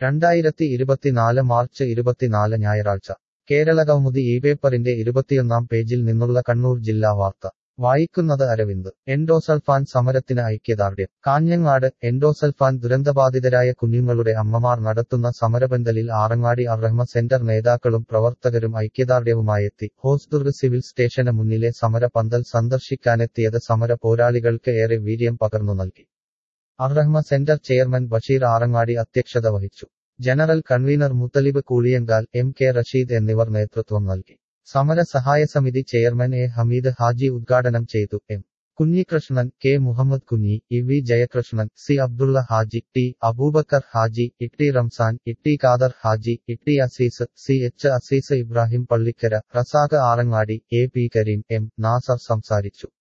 രണ്ടായിരത്തി ഇരുപത്തിനാല് മാർച്ച് ഇരുപത്തിനാല് ഞായറാഴ്ച കേരളകൗമുദി ഈ പേപ്പറിന്റെ ഇരുപത്തിയൊന്നാം പേജിൽ നിന്നുള്ള കണ്ണൂർ ജില്ലാ വാർത്ത വായിക്കുന്നത് അരവിന്ദ് എൻഡോസൾഫാൻ സമരത്തിന് ഐക്യദാർഢ്യം കാഞ്ഞങ്ങാട് എൻഡോസൾഫാൻ ദുരന്തബാധിതരായ കുഞ്ഞുങ്ങളുടെ അമ്മമാർ നടത്തുന്ന സമരപന്തലിൽ ആറങ്ങാടി അർറഹ്മ സെന്റർ നേതാക്കളും പ്രവർത്തകരും ഐക്യദാർഢ്യവുമായെത്തി ഹോസ്ദുർഗ് സിവിൽ സ്റ്റേഷന് മുന്നിലെ സമര പന്തൽ സന്ദർശിക്കാനെത്തിയത് സമര പോരാളികൾക്ക് ഏറെ വീര്യം പകർന്നു നൽകി അർറഹ്മ സെന്റർ ചെയർമാൻ ബഷീർ ആറങ്ങാടി അധ്യക്ഷത വഹിച്ചു general convener Muthalib Kooliyankal M K Rasheed എന്നിവർ നേതൃത്വം നൽകി സമര സഹായ സമിതി ചെയർമാൻ എ ഹമീദ് ഹാജി ഉദ്ഘാടനം ചെയ്തു M Kunhikrishnan K Muhammad Kunhi E V Jayakrishnan C Abdulla Haji T Abubakar Haji Itti Ramzan Itti Khader Haji Itti Azeez C H Azeez Ibrahim Pallikkara Razak Arangadi A P Kareem M Nasar സംസാരിച്ചു